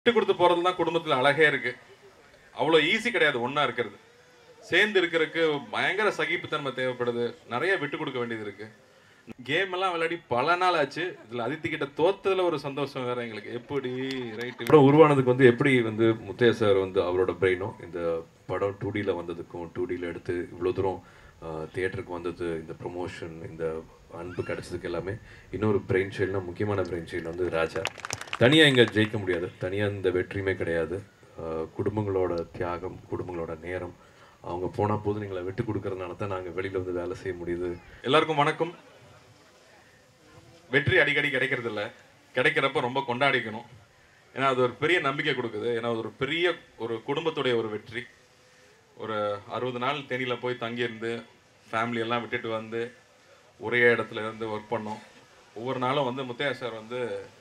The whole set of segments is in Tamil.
விட்டு கொடுத்து போறது தான் குடும்பத்துல அழகே இருக்கு அவ்வளோ ஈஸி கிடையாது ஒண்ணா இருக்கிறது சேர்ந்து இருக்கிறதுக்கு பயங்கர சகிப்புத்தன்மை தேவைப்படுது நிறைய விட்டு கொடுக்க வேண்டியது இருக்கு கேம் எல்லாம் விளையாடி பல நாள் ஆச்சு இதுல அதித்தி கிட்ட தோத்ததுல ஒரு சந்தோஷம் வேற எங்களுக்கு எப்படி ரைட்டு படம் உருவானதுக்கு வந்து எப்படி வந்து முத்தையா சார் வந்து அவரோட பிரெயினும் இந்த படம் டூ டியில் வந்ததுக்கும் டூ டியில் எடுத்து இவ்வளோ தூரம் தியேட்டருக்கு வந்தது இந்த ப்ரொமோஷன் இந்த அன்பு கிடைச்சதுக்கு எல்லாமே இன்னொரு பிரெயின் சைல்ட்னா முக்கியமான பிரெயின் சைல்டு வந்து ராஜா தனியாக இங்கே ஜெயிக்க முடியாது தனியாக இந்த வெற்றியுமே கிடையாது ஆஹ் குடும்பங்களோட தியாகம் குடும்பங்களோட நேரம் அவங்க போனால் போது நீங்களை விட்டு கொடுக்கறதுனால தான் நாங்கள் வெளியில் வந்து வேலை செய்ய முடியுது எல்லாருக்கும் வணக்கம் வெற்றி அடிக்கடி கிடைக்கிறது இல்ல கிடைக்கிறப்ப ரொம்ப கொண்டாடிக்கணும் ஏன்னா அது ஒரு பெரிய நம்பிக்கை கொடுக்குது ஏன்னா அது ஒரு பெரிய ஒரு குடும்பத்துடைய ஒரு வெற்றி ஒரு அறுபது நாள் தேனியில போய் தங்கியிருந்து ஃபேமிலி எல்லாம் விட்டுட்டு வந்து ஒரே இடத்துல இருந்து ஒர்க் பண்ணோம் ஒவ்வொரு நாளும் வந்து முத்தையா சார் வந்து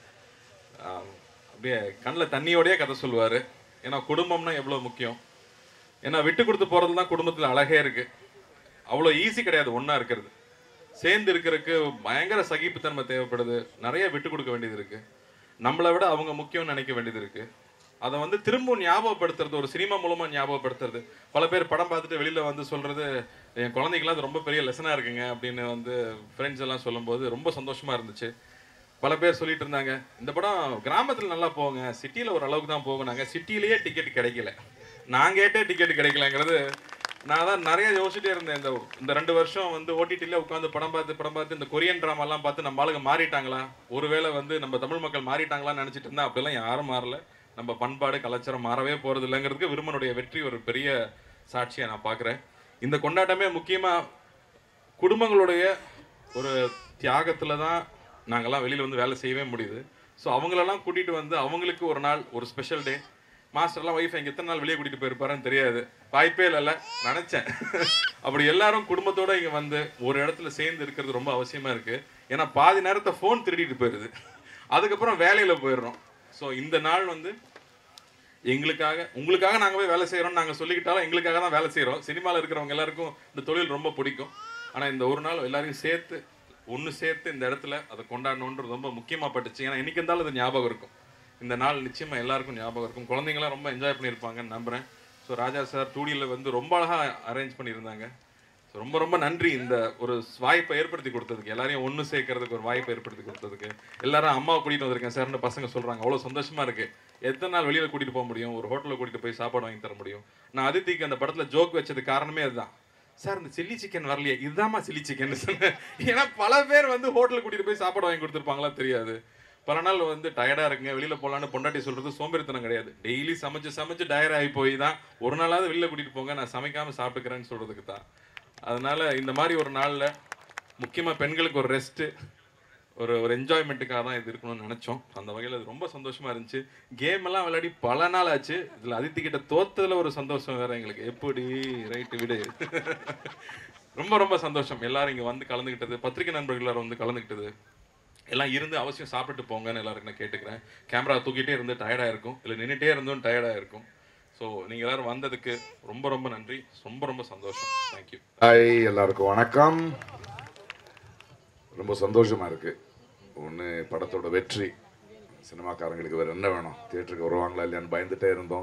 ஆஹ், அப்படியே கண்ணில் தண்ணியோடயே கதை சொல்லுவார் ஏன்னா குடும்பம்னா எவ்வளோ முக்கியம் ஏன்னா விட்டு கொடுத்து போகிறது தான் குடும்பத்தில் அழகே இருக்கு அவ்வளோ ஈஸி கிடையாது ஒன்றா இருக்கிறது சேர்ந்து இருக்கிறதுக்கு பயங்கர சகிப்புத்தன்மை தேவைப்படுது நிறைய விட்டு கொடுக்க வேண்டியது இருக்கு நம்மளை விட அவங்க முக்கியம்னு நினைக்க வேண்டியது இருக்கு அதை வந்து திரும்பவும் ஞாபகப்படுத்துறது ஒரு சினிமா மூலமா ஞாபகப்படுத்துறது பல பேர் படம் பார்த்துட்டு வெளியில வந்து சொல்றது என் குழந்தைங்களாம் அது ரொம்ப பெரிய லெசனா இருக்குங்க அப்படின்னு வந்து ஃப்ரெண்ட்ஸ் எல்லாம் சொல்லும்போது ரொம்ப சந்தோஷமா இருந்துச்சு பல பேர் சொல்லிட்டு இருந்தாங்க இந்த படம் கிராமத்துல நல்லா போங்க சிட்டில ஒரு அளவுக்கு தான் போகுனாங்க சிட்டிலேயே டிக்கெட் கிடைக்கல நான் கேட்டே டிக்கெட் கிடைக்கலங்கிறது நான் தான் நிறைய யோசிச்சுட்டே இருந்தேன் இந்த இந்த ரெண்டு வருஷம் வந்து ஓடிடியில் உட்காந்து படம் பார்த்து படம் பார்த்து இந்த கொரியன் ட்ராமாலாம் பார்த்து நம்ம ஆளுங்க மாறிட்டாங்களா ஒருவேளை வந்து நம்ம தமிழ் மக்கள் மாறிட்டாங்களான்னு நினைச்சிட்டு இருந்தா அப்படிலாம் யாரும் மாறல நம்ம பண்பாடு கலாச்சாரம் மாறவே போறது இல்லைங்கிறதுக்கு விருமனுடைய வெற்றி ஒரு பெரிய சாட்சியா நான் பார்க்குறேன் இந்த கொண்டாட்டமே முக்கியமா குடும்பங்களுடைய ஒரு தியாகத்துல தான் நாங்கெல்லாம் வெளியில வந்து வேலை செய்யவே முடியுது ஸோ அவங்களெல்லாம் கூட்டிட்டு வந்து அவங்களுக்கு ஒரு நாள் ஒரு ஸ்பெஷல் டே மாஸ்டர்லாம் ஒய்ஃப் எங்க எத்தனை நாள் வெளியே கூட்டிட்டு போயிருப்பாருன்னு தெரியாது வாய்ப்பே இல்லைல்ல நினைச்சேன் அப்படி எல்லாரும் குடும்பத்தோட இங்க வந்து ஒரு இடத்துல சேர்ந்து இருக்கிறது ரொம்ப அவசியமா இருக்கு ஏன்னா பாதி நேரத்தை ஃபோன் திருடிட்டு போயிருது அதுக்கப்புறம் வேலையில போயிடுறோம் ஸோ இந்த நாள் வந்து எங்களுக்காக உங்களுக்காக நாங்க போய் வேலை செய்யறோம் நாங்க சொல்லிக்கிட்டாலும் எங்களுக்காக தான் வேலை செய்றோம் சினிமால இருக்கிறவங்க எல்லாருக்கும் இந்த தொழில் ரொம்ப பிடிக்கும் ஆனா இந்த ஒரு நாள் எல்லாரையும் சேர்த்து ஒண்ணு சேர்த்து இந்த இடத்துல அதை கொண்டாடணுன்றது ரொம்ப முக்கியமா பட்டுச்சு ஏன்னா என்னைக்கு இருந்தாலும் அது ஞாபகம் இருக்கும் இந்த நாள் நிச்சயமா எல்லாருக்கும் ஞாபகம் இருக்கும் குழந்தைங்களாம் ரொம்ப என்ஜாய் பண்ணியிருப்பாங்கன்னு நம்புறேன் ஸோ ராஜா சார் டூடியில் வந்து ரொம்ப அழகா அரேஞ்ச் பண்ணியிருந்தாங்க So, ரொம்ப ரொம்ப நன்றி இந்த ஒரு வாய்ப்பை ஏற்படுத்தி கொடுத்ததுக்கு எல்லாரையும் ஒன்று சேர்க்கறதுக்கு ஒரு வாய்ப்பை ஏற்படுத்தி கொடுத்ததுக்கு எல்லாரும் அம்மாவை கூட்டிட்டு வந்திருக்கேன் சார்னு பசங்க சொல்றாங்க அவ்வளோ சந்தோஷமா இருக்கு எத்தனை நாள் வெளியில கூட்டிட்டு போக முடியும் ஒரு ஹோட்டலில் கூட்டிட்டு போய் சாப்பாடு வாங்கி தர முடியும் நான் அதித்திக்கு அந்த படத்துல ஜோக் வச்சது காரணமே அதுதான் சார் இந்த சில்லி சிக்கன் வரலையே இதுதாம்மா சில்லி சிக்கன் சொன்னேன் ஏன்னா பல பேர் வந்து ஹோட்டலுக்கு கூட்டிட்டு போய் சாப்பாடு வாங்கி கொடுத்துருப்பாங்களா தெரியாது பல நாள் வந்து டயர்டா இருக்குங்க வெளியில போலான்னு பொண்டாட்டி சொல்றது சோம்பேறித்தனம் கிடையாது டெய்லி சமைச்சு சமைச்சு டயர் ஆகி போய் தான் ஒரு நாளாவது வெளியில கூட்டிட்டு போங்க நான் சமைக்காம சாப்பிட்டுக்கிறேன்னு சொல்றதுக்கு தான் அதனால இந்த மாதிரி ஒரு நாள்ல முக்கியமா பெண்களுக்கு ஒரு ரெஸ்ட் ஒரு ஒரு என்ஜாய்மெண்ட்டுக்காக தான் இது இருக்கணும்னு நினைச்சோம் அந்த வகையில் அது ரொம்ப சந்தோஷமா இருந்துச்சு கேம் எல்லாம் விளையாடி பல நாள் ஆச்சு இதுல அதித்தி கிட்ட தோத்ததுல ஒரு சந்தோஷம் வேற எங்களுக்கு எப்படி ரைட்டு விடு ரொம்ப ரொம்ப சந்தோஷம் எல்லாரும் இங்க வந்து கலந்துக்கிட்டது பத்திரிகை நண்பர்கள் எல்லாரும் வந்து கலந்துக்கிட்டது எல்லாம் இருந்து அவசியம் சாப்பிட்டு போங்கன்னு எல்லாருக்கும் நான் கேட்டுக்கிறேன் கேமரா தூக்கிட்டே இருந்து டயர்டா இருக்கும் இல்லை நின்றுட்டே இருந்தும் டயர்டா இருக்கும் ஸோ நீங்க எல்லாரும் வந்ததுக்கு ரொம்ப ரொம்ப நன்றி ரொம்ப ரொம்ப சந்தோஷம் தேங்க்யூ ஹாய் எல்லாருக்கும் வணக்கம் ரொம்ப சந்தோஷமா இருக்கு ஒன்று படத்தோட வெற்றி சினிமாக்காரங்களுக்கு வேற என்ன வேணும் தியேட்டருக்கு வருவாங்களா இல்லையான்னு பயந்துட்டே இருந்தோம்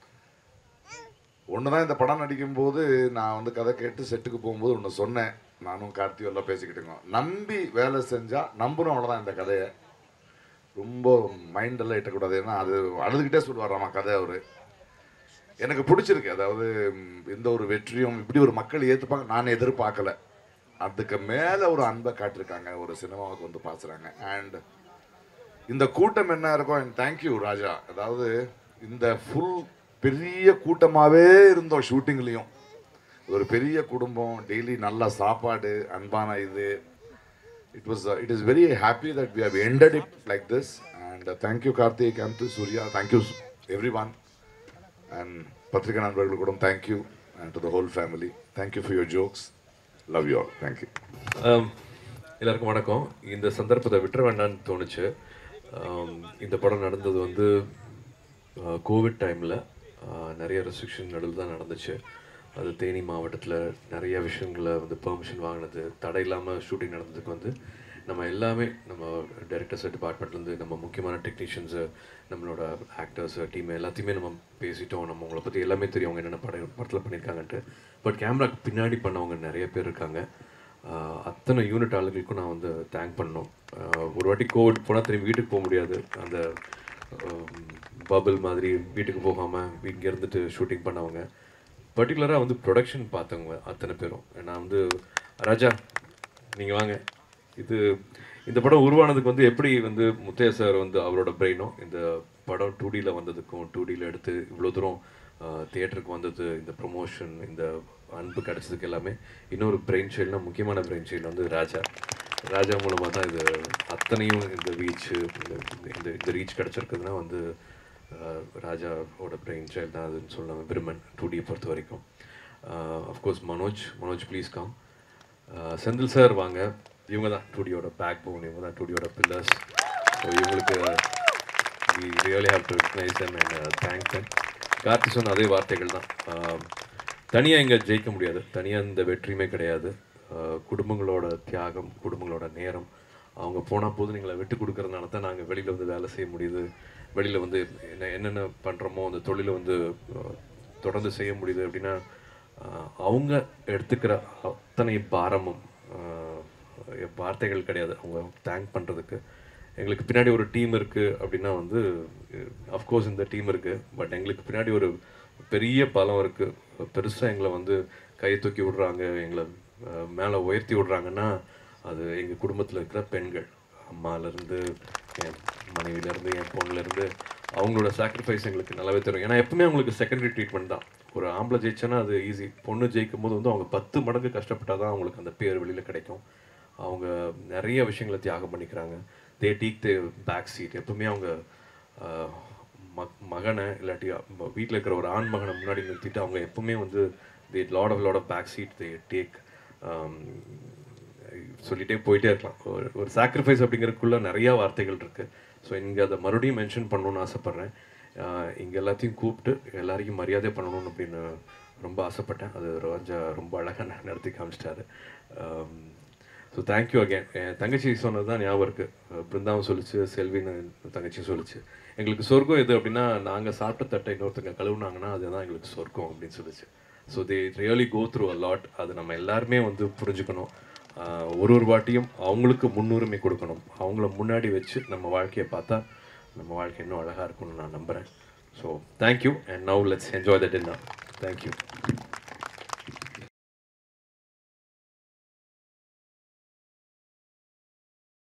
ஒன்று தான் இந்த படம் நடிக்கும்போது நான் வந்து கதை கேட்டு செட்டுக்கு போகும்போது ஒன்று சொன்னேன் நானும் கார்த்தியும் எல்லாம் பேசிக்கிட்டுங்க நம்பி வேலை செஞ்சால் நம்பணும் அவ்வளோதான் இந்த கதையை ரொம்ப மைண்டெல்லாம் இட்டக்கூடாது ஏன்னா அது அழுதுகிட்டே சொல்லுவாராமா கதை அவர் எனக்கு பிடிச்சிருக்கு அதாவது ம், இந்த ஒரு வெற்றியும் இப்படி ஒரு மக்கள் ஏற்றுப்பாங்க நான் எதிர்பார்க்கல அதுக்கு மேலே ஒரு அன்பை காட்டியிருக்காங்க ஒரு சினிமாவுக்கு வந்து பாசுறாங்க அண்ட் இந்த கூட்டம் என்ன இருக்கும் அண்ட் தேங்க்யூ ராஜா அதாவது இந்த ஃபுல் பெரிய கூட்டமாகவே இருந்தோம் ஷூட்டிங்லேயும் ஒரு பெரிய குடும்பம் டெய்லி நல்ல சாப்பாடு அன்பான இது it was it is very happy that we have ended it like this and thank you Karthik and Surya thank you everyone and பத்திரிகை நண்பர்கள் கூட thank you and to the whole family thank you for your jokes love you all thank you ஆம், எல்லாருக்கும் வணக்கம் இந்த சந்தர்ப்பத்தை விட்டுற வேண்டாம்னு தோணுச்சு ஆம், இந்த படம் நடந்தது வந்து கோவிட் டைமில் நிறைய ரெஸ்ட்ரிக்ஷன் நடுவில் தான் நடந்துச்சு அது தேனி மாவட்டத்தில் நிறைய விஷயங்களை வந்து பெர்மிஷன் வாங்கினது தடை இல்லாமல் ஷூட்டிங் நடந்ததுக்கு வந்து நம்ம எல்லாமே நம்ம டைரக்டர்ஸ் டிபார்ட்மெண்ட்லேருந்து நம்ம முக்கியமான டெக்னீஷியன்ஸு நம்மளோட ஆக்டர்ஸ் டீம் எல்லாத்தையுமே நம்ம பேசிட்டோம் நம்ம உங்களை பற்றி எல்லாமே தெரியும் அவங்க என்னென்ன படம் படத்தில் பண்ணியிருக்காங்கன்ட்டு பட் கேமராக்கு பின்னாடி பண்ணவங்க நிறைய பேர் இருக்காங்க ஆஹ் அத்தனை யூனிட் ஆளுங்களுக்கும் நான் வந்து தேங்க் பண்ணணும் ஆஹ் ஒரு வாட்டி கோவிட் போனால் திரும்பி வீட்டுக்கு போக முடியாது அந்த பபிள் மாதிரி வீட்டுக்கு போகாமல் இங்கே இருந்துட்டு ஷூட்டிங் பண்ணவங்க பர்டிகுலராக வந்து ப்ரொடக்ஷன் பார்த்தவங்க அத்தனை பேரும் நான் வந்து ராஜா நீங்கள் வாங்க இது இந்த படம் உருவானதுக்கு வந்து எப்படி வந்து முத்தையா சார் வந்து அவரோட பிரெயினும் இந்த படம் டூ டியில் வந்ததுக்கும் டூ டியில் எடுத்து இவ்வளோ தூரம் தியேட்டருக்கு வந்தது இந்த ப்ரொமோஷன் இந்த அன்பு கிடைச்சதுக்கு எல்லாமே இன்னொரு பிரெயின் சைல்ட்னா முக்கியமான பிரெயின் சைல்டு வந்து ராஜா ராஜா மூலமாக தான் இது அத்தனையும் இந்த ரீச்சு இந்த இந்த இந்த ரீச் கிடச்சிருக்குதுன்னா வந்து அஹ், ராஜாவோட பிரெயின் சைல்டு தான் அதுன்னு சொல்லுவாங்க விருமன் டூ டியை பொறுத்த வரைக்கும் of course Manoj Manoj please come Senthil sir வாங்க இவங்க தான் டூடியோட பேக் போன் இவங்க தான் டூடியோட பில்லர்ஸ் ஸோ இவங்களுக்கு we really have to recognise them and thank them Karthi சொன்ன அதே வார்த்தைகள் தான் தனியாக இங்கே ஜெயிக்க முடியாது தனியாக இந்த வெற்றியுமே கிடையாது ஆஹ் குடும்பங்களோட தியாகம் குடும்பங்களோட நேரம் அவங்க போனால் போதும் எங்களை விட்டு கொடுக்கறதுனால தான் நாங்கள் வெளியில் வந்து வேலை செய்ய முடியுது வெளியில் வந்து என்ன என்னென்ன பண்ணுறோமோ அந்த தொழிலை வந்து ஆஹ் தொடர்ந்து செய்ய முடியுது அப்படின்னா ஆஹ் அவங்க எடுத்துக்கிற அத்தனை பாரமும் ஆஹ் வார்த்தைகள் கிடையாது அவங்க தேங்க் பண்ணுறதுக்கு எங்களுக்கு பின்னாடி ஒரு டீம் இருக்குது அப்படின்னா வந்து அஃப்கோர்ஸ் இந்த டீம் இருக்குது பட் எங்களுக்கு பின்னாடி ஒரு பெரிய பலம் இருக்குது பெருசாக எங்களை வந்து கை தூக்கி விடுறாங்க எங்களை மேலே உயர்த்தி விடுறாங்கன்னா அது எங்கள் குடும்பத்தில் இருக்கிற பெண்கள் அம்மாலேருந்து என் மனைவிலேருந்து என் பொண்ணுலேருந்து அவங்களோட சாக்ரிஃபைஸ் எங்களுக்கு நல்லாவே தெரியும் ஏன்னா எப்பவுமே அவங்களுக்கு செகண்டரி ட்ரீட்மெண்ட் தான் ஒரு ஆம்பளை ஜெயிச்சோன்னா அது ஈஸி பொண்ணு ஜெயிக்கும் போது வந்து அவங்க பத்து மடங்கு கஷ்டப்பட்டால் தான் அவங்களுக்கு அந்த பேர் வெளியில் கிடைக்கும் அவங்க நிறைய விஷயங்களை தியாகம் பண்ணிக்கிறாங்க தே டீக் தே பேக் சீட் எப்பவுமே அவங்க ஆஹ், மக் மகனை இல்லாட்டி வீட்டில் இருக்கிற ஒரு ஆண் மகனை முன்னாடி நிறுத்திட்டு அவங்க எப்பவுமே வந்து they lot of lot of back seat they take சொல்லிட்டே போயிட்டே இருக்கலாம் ஒரு ஒரு சாக்ரிஃபைஸ் அப்படிங்கிறதுக்குள்ள நிறைய வார்த்தைகள் இருக்கு ஸோ இங்கே அதை மறுபடியும் மென்ஷன் பண்ணணும்னு ஆசைப்பட்றேன் இங்கே எல்லாத்தையும் கூப்பிட்டு எல்லாரையும் மரியாதை பண்ணணும் அப்படின்னு ரொம்ப ஆசைப்பட்டேன் அது ரோஜா ரொம்ப அழகாக நடத்தி காமிச்சிட்டாரு ஸோ தேங்க்யூ அகேன் என் தங்கச்சி சொன்னது தான் ஞாபகம் இருக்குது பிருந்தாவும் சொல்லிச்சு செல்வின்னு தங்கச்சியும் சொல்லிச்சு எங்களுக்கு சொர்க்கம் எது அப்படின்னா நாங்கள் சாப்பிட்ட தட்டை இன்னொருத்தங்க கழுவுனாங்கன்னா அதுதான் எங்களுக்கு சொர்க்கம் அப்படின்னு சொல்லிச்சு so they really go through a lot அது நம்ம எல்லாருமே வந்து புரிஞ்சுக்கணும் ஆஹ் ஒரு ஒரு வாட்டியும் அவங்களுக்கு முன்னுரிமை கொடுக்கணும் அவங்கள முன்னாடி வச்சு நம்ம வாழ்க்கையை பார்த்தா நம்ம வாழ்க்கை இன்னும் அழகாக இருக்கும்னு நான் நம்புகிறேன் so thank you and now let's enjoy the dinner thank you